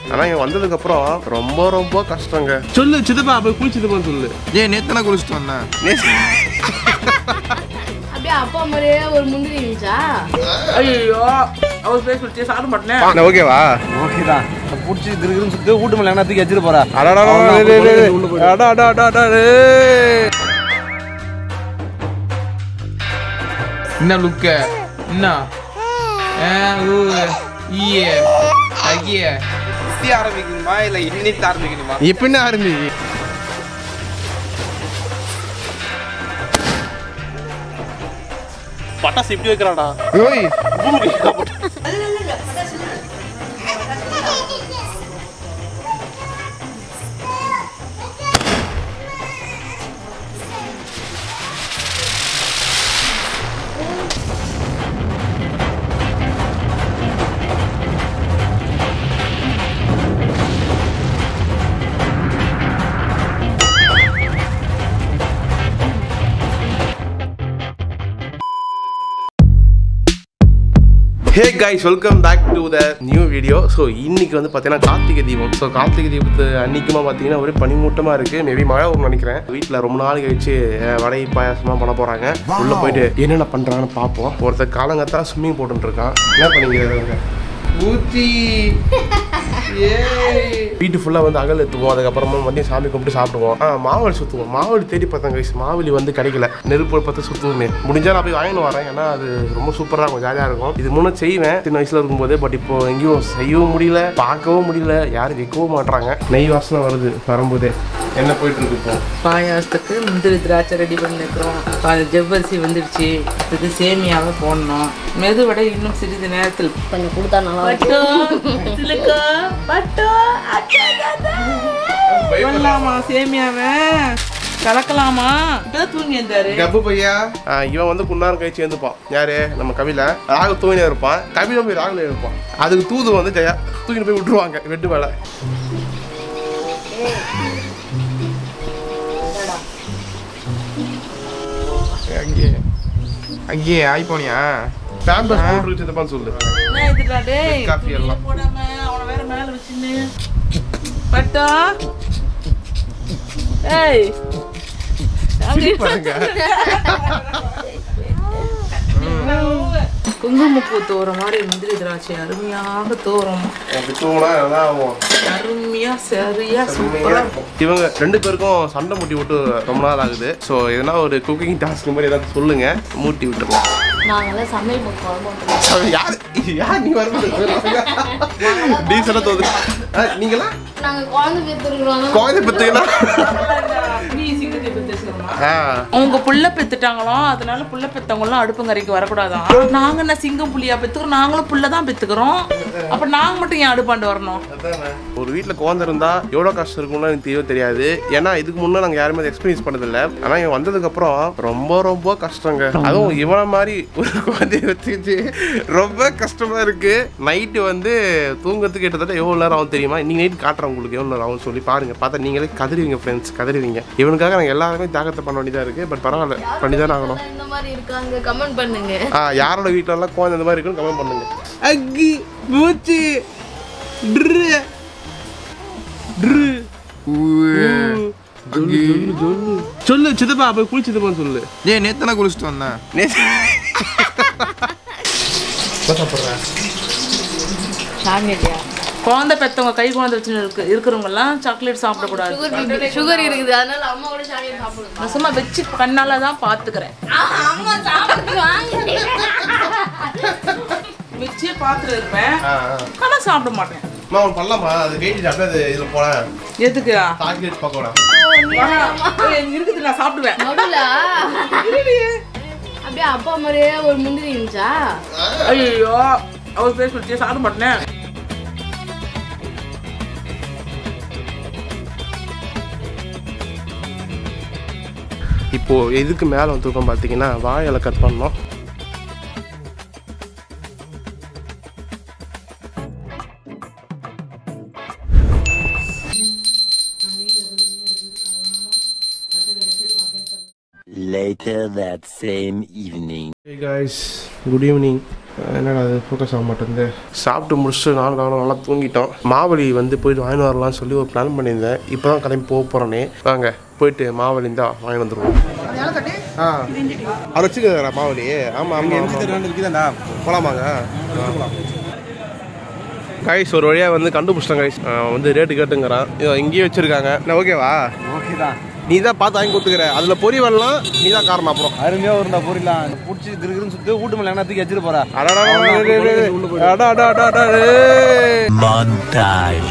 ஆனா இவன் வந்ததுக்கு அப்புறம் ரொம்ப ரொம்ப கஷ்டங்க சொல்லு சித்தப்பா போய் குளிச்சுதுப்பான்னு சொல்லு ஏன் நேத்து நான் குளிச்சுட்டு வந்தேன் அப்படியே அப்பா மாதிரியே ஒரு முந்திரி இருந்துச்சா ஐயோ அவர் பேச சொல்லிச்சு சாப்பிட மாட்டேன் ஓகேவா ஓகே தான் பிடிச்சி கிருகிருன்னு சுத்து வீட்டு மேலே என்ன தூக்கி வச்சிட்டு போறா அடடா அவ்வளவுதான், டேய், டேய், டேய். உள்ள போயிடு. அடா, அடா, அடா, அடா, டேய். என்ன லுக்க என்ன ஈய அகிய சுத்தி ஆரம்பிக்கணுமா இல்ல இன்னித்து ஆரம்பிக்கணுமா இப்ப என்ன ஆரம்பி பட்டாசு இப்படி வைக்கிறாடா ஓய் hey guys welcome back to the new video so இன்னைக்கு வந்து பார்த்தீங்கன்னா கார்த்திகை தீபம் ஸோ கார்த்திகை தீபத்து அன்னைக்குமா பார்த்தீங்கன்னா ஒரே பனிமூட்டமாக இருக்குது மேபி மழை வரும்னு நினைக்கிறேன் வீட்டில் ரொம்ப நாள் கழிச்சு அஹ், வடை பாயாசமாக பண்ண போகிறாங்க உள்ளே போயிட்டு என்னென்ன பண்ணுறாங்கன்னு பார்ப்போம் ஒருத்தர் காலங்கத்தா ஸ்விம்மிங் போட்டுட்டு இருக்கான் என்ன பண்ணிக்கிறதுங்க ஊத்தி வீட்டு ஃபுல்லாக வந்து அகல் எத்துவோம் அதுக்கப்புறமா வந்து சாமி கும்பிட்டு சாப்பிடுவோம் ஆ மாவழி சுற்றுவோம் மாவழி தேடி பார்த்தேன் கைஸ் மாவழி வந்து கிடைக்கல நெருப்பு பார்த்து சுற்றுவோமே முடிஞ்சா நான் போய் வாங்கிட்டு வரேன் ஏன்னா அது ரொம்ப சூப்பராக இருக்கும் ஜாலியாக இருக்கும் இது முன்னே செய்வேன் சின்ன வயசில் இருக்கும்போது பட் இப்போ எங்கேயும் செய்யவும் முடியல பார்க்கவும் முடியல யாரும் வைக்கவும் மாட்றாங்க நெய் வாசனை வருது வரும்போதே என்ன போயிட்டு இருக்கு இப்போ பாயாசத்துக்கு முந்திரி திராட்சை ரெடி பண்ணிக்கிறோம் அது ஜவ்வரிசி வந்துடுச்சு இது சேமியாவை போடணும் மெதுவடை இன்னும் சிறிது நேரத்தில் கொஞ்சம் கொடுத்தா நல்லா பண்ணலாமா சேமியாவை கலக்கலாமா இப்பதான் தூங்கி இருந்தாரு கப்பு பையா ஆ, இவன் வந்து குன்னாரம் கழிச்சு எழுந்துப்பான் யாரு நம்ம கவில ராகு தூங்கினே இருப்பான் கவில போய் ராகுல இருப்பான் அதுக்கு தூது வந்து ஜெயா தூக்கிட்டு போய் விட்டுருவாங்க வெட்டு வேலை அங்கே அங்கேயே ஆய் போனியா பேம்பஸ் போட்டு வச்சிருப்பான்னு சொல்லு என்ன இதுடா டேய் காஃபி எல்லாம். துணியை போடாம அவனை வேற மேல வச்சுன்னு பட்டா ஏய் பாருங்க குங்குமப்பூ தோற மாதிரி முந்திரி திராட்சை அருமையாக தோறும் எனக்கு தூங்கினா நல்லா ஆகும் அருமையா சரியா சூப்பரா இருக்கும் இவங்க ரெண்டு பேருக்கும் சண்டை மூட்டி விட்டு ரொம்ப நாள் ஆகுது ஸோ எதனா ஒரு குக்கிங் டாஸ்க் மாதிரி ஏதாவது சொல்லுங்க மூட்டி விட்டுருவோம் நாங்கெல்லாம் சமையல் பண்ண குழம்பு யார் யார் நீ வரும்போது டீசெண்டாக தோது நீங்களா நாங்க குழந்தை பெற்றுருக்குறோம் குழந்தை பத்தீங்கன்னா நீ சிங்கத்தை பத்தி பேசுறோமா ஆ அவங்க புள்ள பெத்துட்டாங்களாம் அதனால புள்ள பெத்தவங்களாம் அடுப்புங்கரைக்கு வரக்கூடாதான் நாங்க என்ன சிங்கம் புள்ளியா பெத்துக்கிறோம் நாங்களும் புள்ள தான் பெத்துக்கிறோம் அப்ப நாங்க மட்டும் ஏன் அடுப்பாண்டு வரணும் ஒரு வீட்டில் குழந்தை இருந்தா எவ்வளோ கஷ்டம் இருக்கும்னு எனக்கு தெரியவே தெரியாது ஏன்னா இதுக்கு முன்னே நாங்கள் யாருமே அதை எக்ஸ்பீரியன்ஸ் பண்ணதில்லை ஆனால் இவன் வந்ததுக்கு அப்புறம் ரொம்ப ரொம்ப கஷ்டங்க அதுவும் இவனை மாதிரி ஒரு குழந்தைய வச்சுக்கிச்சு ரொம்ப கஷ்டமா இருக்கு நைட்டு வந்து தூங்கறதுக்கு கிட்டத்தட்ட எவ்வளோ நேரம் ஆகும் தெரியுமா இன்னைக்கு நைட் காட்டுறேன் உங்களுக்கு எவ்வளோ நேரம் ஆகும் சொல்லி பாருங்க பார்த்தா நீங்களே கதறுவீங்க ஃப்ரெண்ட்ஸ் கதறுவீங்க இவனுக்காக நாங்கள் எல்லாருமே தியாகத்தை பண்ண வேண்டியதாக இருக்கு பட் பரவாயில்ல பண்ணி தான் ஆகணும் இந்த மாதிரி இருக்காங்க கமெண்ட் பண்ணுங்க ஆ யாரோட வீட்டிலலாம் குழந்தை இந்த மாதிரி இருக்குன்னு கமெண்ட் பண்ணுங்க அக்கி பூச்சி சொல்லு சித்தப்பா போய் குளிச்சுதுப்பான்னு சொல்லு ஏன் நேத்து நான் குளிச்சுட்டு வந்தேன் சாக்லேட்டியா குழந்தை பெத்தவங்க கை குழந்தை வச்சு இருக்கு இருக்கிறவங்க எல்லாம் சாக்லேட் சாப்பிடக்கூடாது சுகர் சுகர் இருக்குது அதனால அம்மா கூட சாக்லேட் சாப்பிடுங்க நான் சும்மா வச்சு கண்ணால தான் பாத்துக்கிறேன் அம்மா சாப்பிட்டு வாங்க வச்சே பாத்துட்டு இருப்பேன் ஆ ஆனா சாப்பிட மாட்டேன் அம்மா உன் பண்ணலாமா அது வெயிட் அப்படியே அது இதில் போனேன் எதுக்கு சாக்லேட் பக்கோடா ஏய், இருக்குது நான் சாப்பிடுவேன் நடுல அப்படியே அப்பா மாதிரியே ஒரு முந்திரி இருந்துச்சா ஐயோ அவர் பேர் சொல்லிச்சு சாப்பிட மாட்டேன் இப்போ எதுக்கு மேலே வந்திருக்கோம் பார்த்தீங்கன்னா வாழை இலை கட் பண்ணோம் Later that same evening. Hey guys, good evening என்னடா அது ஃபோக்கஸ் ஆக மாட்டேங்குது சாப்பிட்டு முடிச்சுட்டு நாலு நாளும் நல்லா தூங்கிட்டோம் மாவலி வந்து போயிட்டு வாங்கிட்டு வரலாம்னு சொல்லி ஒரு பிளான் பண்ணியிருந்தேன் இப்போ தான் கிளம்பி போக போகிறேனே வாங்க போயிட்டு மாவலி தான் வாங்கி வந்துடுவோம் ஆ அவர் வச்சுக்கிறா மாவலி ஆமாம் ஆமாம் இருக்குதாண்டா போகலாமாங்க கைஸ் ஒரு வழியாக வந்து கண்டுபிடிச்சிட்டேன் கைஸ் வந்து ரேட்டு கேட்டுங்கிறான் இதோ இங்கேயே வச்சுருக்காங்க நான் ஓகேவா ஓகே தான் நீ தான் பார்த்து வாங்கி கொடுத்துக்கிற அதில் பொறி வரலாம் நீ தான் காரணம் அப்புறம் அருமையா இருந்தா போரிடலாம் பிடிச்சி கிருகிருன்னு சுத்து வீட்டு மேல என்ன தூக்கி வச்சிட்டு போறா அடடா, அடடா, அடடா, அடடா, அடடா, அடடா, அடடா, டேய். Montage.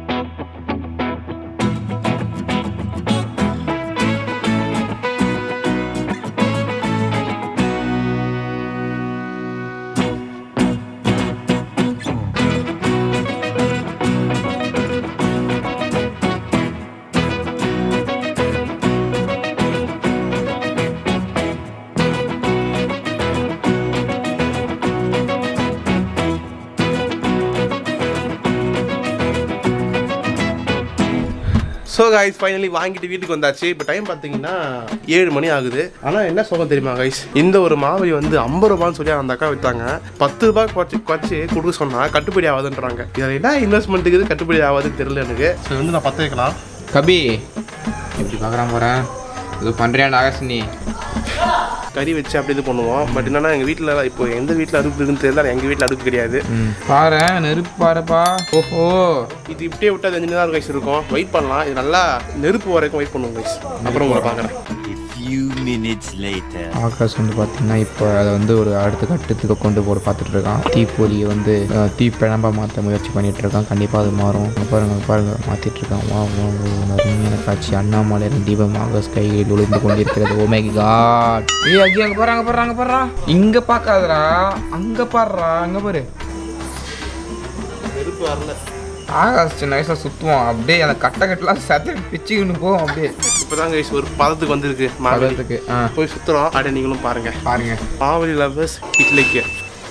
ஸோ கைஸ் ஃபைனலி வாங்கிட்டு வீட்டுக்கு வந்தாச்சு இப்போ டைம் பார்த்தீங்கன்னா ஏழு மணி ஆகுது ஆனால் என்ன சோகம் தெரியுமா கைஸ் இந்த ஒரு மாவை வந்து ஐம்பது ரூபான்னு சொல்லி அந்த அக்கா விற்றாங்க பத்து ரூபாய் குறைச்சி குறைச்சி கொடுக்க சொன்னால் கட்டுப்படி ஆகுதுன்றாங்க இதில் என்ன இன்வெஸ்ட்மெண்ட்டுக்கு இது கட்டுப்படி ஆகாதுன்னு தெரியல எனக்கு ஸோ வந்து நான் பற்ற வைக்கலாம் கபி எப்படி பார்க்குறான் போகிறேன் இது பண்ணுறியாண்டா ஆகாஷ் நீ கறி வச்சு அப்படி இது பண்ணுவோம் பட் என்னன்னா எங்கள் வீட்டில் இப்போ எந்த வீட்டில் அடுப்பு இருக்குன்னு தெரியல எங்கள் வீட்டில் அடுப்பு கிடையாது பாரு நெருப்பு பாருப்பா ஓஹோ இது இப்படியே விட்டு அது அஞ்சு நேரம் கைஸ் இருக்கும் வெயிட் பண்ணலாம் இது நல்லா நெருப்பு வரைக்கும் வெயிட் பண்ணுவோம் கைஸ் அப்புறம் உங்களை பார்க்குறேன் A few minutes later. Akash வந்து பார்த்தீங்கன்னா இப்போ அதை வந்து ஒரு அடுத்த கட்டத்துக்கு கொண்டு போட பார்த்துட்டு இருக்கான் தீப்பொலியை வந்து அஹ், தீ பிழம்ப மாற்ற முயற்சி பண்ணிட்டு இருக்கான் கண்டிப்பாக அது மாறும் இங்க பாருங்க இங்க பாருங்க மாற்றிட்டு இருக்கான் வா வா வா, அருமையான காட்சி அண்ணாமலையின் தீபம் ஆகாஷ் கைகளில் ஒளிந்து கொண்டிருக்கிறது ஓமே காட் ஏய் அங்கே அங்கே போகிறாங்க போடுறாங்க போடுறா இங்கே பார்க்காதடா அங்கே பாடுறா அங்கே பாரு நெருப்பு வரல ஆகாஷ் நைஸாக சுற்றுவோம் அப்படியே அந்த கட்டை கட்டெல்லாம் சத்தி பிச்சுக்கின்னு போகும் அப்படியே இப்போதான் கைஸ் ஒரு பதத்துக்கு வந்திருக்கு மாவலி பதத்துக்கு ஆ போய் சுற்றுறோம் அப்படியே நீங்களும் பாருங்க பாருங்க மாவலி லவ்வர்ஸ் இட்லிக்கு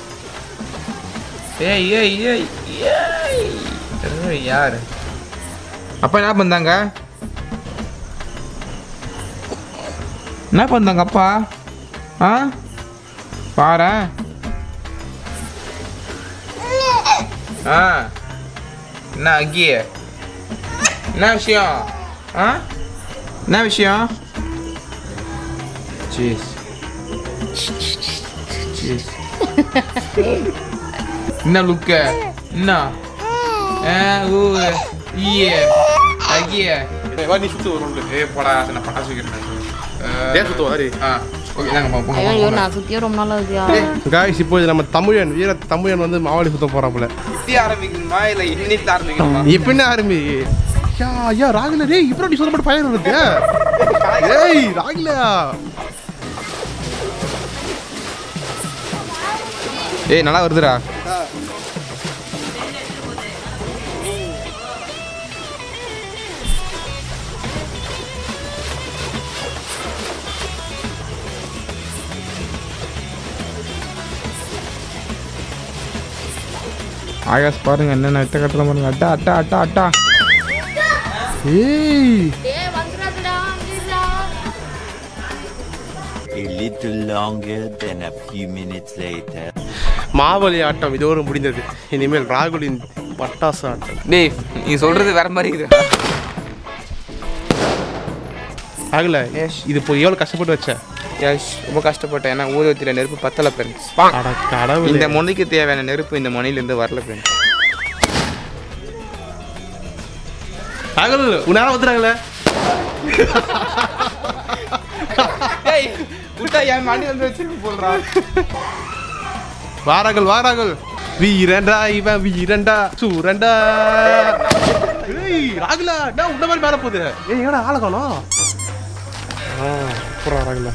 ஏய் ஏய் ஏய் ஏய் ஏய், யார் அப்பா என்ன பண்ணாங்க என்ன பண்ணாங்க அப்பா ஆ பாரு ஆ என்ன அக்கிய என்ன விஷயம் ஆ என்ன விஷயம் சீஸ் சீஸ் என்ன லுக்க என்ன ஆ ஊ ஈய அகிய வா நீ சுற்று வரும் ஏ போடா நான் பட்டாசு வைக்கிறேன் ஏன் சுற்றுவா சரி ஆ ஓகே நாங்க போங்க போங்க, ஐயோ போங்க நான் சுத்தியே ரொம்ப நாள் ஆகுதியா காய்ஸ் இப்போ இது நம்ம தமிழன் வீர தமிழன் வந்து மாவலி சுத்த போறாப்புல சுத்தி ஆரம்பிக்கணுமா இல்ல இன்னிட்டு ஆரம்பிக்கணுமா எப்படின்னு ஆரம்பி ஐயா ஐயா ராகுல டேய் இப்போ நீ சொல்லப்பட்ட பயிர் இருக்கு ஏய் ராகுலா ஏய் நல்லா வருதுடா ஆகாஷ் பாருங்க என்னென்ன எட்ட கட்டலாம் பாருங்க அட்டா அட்டா அட்டா அட்டா ஏய் டேய் வந்துடாதடா வந்துடா A little longer than a few minutes later. Mavali ஆட்டம் இதோடு முடிந்தது இனிமேல் ராகுலின் பட்டாசு ஆட்டம் டேய் நீ சொல்றது வேற மாதிரி இருக்குடா ராகுல இது இப்போ எவ்வளோ கஷ்டப்பட்டு வச்ச யஷ் ரொம்ப கஷ்டப்பட்டேன் ஏன்னா ஊதுவத்தியில் நெருப்பு பத்தலை ஃப்ரெண்ட்ஸ் அட கடவுளே இந்த முனைக்கு தேவையான நெருப்பு இந்த முனையிலேருந்து வரல ஃப்ரெண்ட்ஸ் ராகுல் உன் நேரம் வந்துடுறாங்களே டேய் விட்டா என் மணி வந்து வச்சிருக்கு போடுறா வாராங்கள் வாராங்கள் வீரண்டா இவன் வீரண்டா சூரண்டா ஏய் ராகுலா நான் உன்ன மாதிரி மேல போகுது ஏய் ஏடா ஆளை காணோம் ஆ அப்புறம் ராகுலா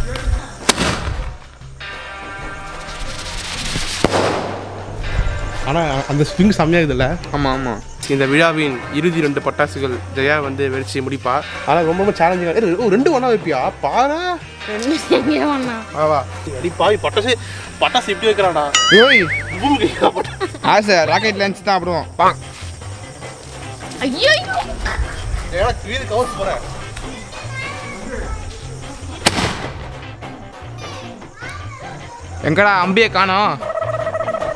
ஆனா அந்த ஸ்விங் செம்மையாகுதுல்ல ஆமாம் ஆமாம் இந்த விழாவின் இறுதி ரெண்டு பட்டாசுகள் ஜெயா வந்து வெடிச்சு முடிப்பா ஆனா ரொம்ப ரொம்ப சேலஞ்சிங்காக ரெண்டு ஒன்றா வைப்பியா பாரா ரெண்டு எங்கேயோ ஒண்ணா வா வா அடி பாவி பட்டாசு பட்டாசு எப்படி வைக்கிறான்டா ஏய் பூமிக்கு பட்டாசு ஆசை ராக்கெட் லஞ்ச் தான் அப்படிவோம் பாங் ஐயோ ஏன்னா வீடு கவுத்து போறேன் எங்கடா அம்பியை காணோம்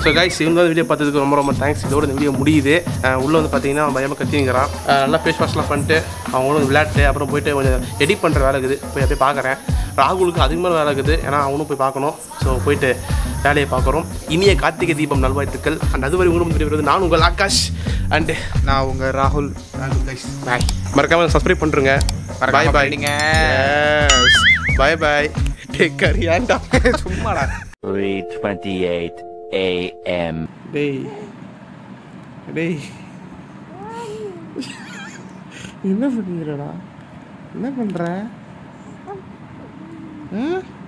ஸோ கைஸ் இவங்க வந்து வீடியோ பார்த்ததுக்கு ரொம்ப ரொம்ப தேங்க்ஸ் இதோட இந்த வீடியோ முடியுது அஹ் உள்ள வந்து பார்த்தீங்கன்னா அவன் பயமாக கத்திங்கிறான் நல்லா ஃபேஸ் வாஷ்லாம் பண்ணிட்டு அவங்களும் விளையாட்டு அப்புறம் போயிட்டு கொஞ்சம் எடிட் பண்ணுற வேலை இருக்குது போய் அப்படியே பார்க்குறேன் ராகுலுக்கு அதுக்கு மேலே வேலை இருக்குது ஏன்னா அவனும் போய் பார்க்கணும் ஸோ போயிட்டு வேலையை பார்க்குறோம் இனிய கார்த்திகை தீபம் நல்வாழ்த்துக்கள் அண்ட் அதுவரை உங்களுக்கு வீடியோ வருது நான் உங்கள் ஆகாஷ் அண்டு நான் உங்கள் ராகுல் பாய் மறக்காம சப்ஸ்கிரைப் பண்ணுறேங்க பாய் பாய் பண்ணிடுங்க. பாய் பாய் டேக் கேர் ஏன்டா சும்மாடா 3:28 a.m. டேய் டேய் என்ன பண்ணுறடா என்ன பண்ணுற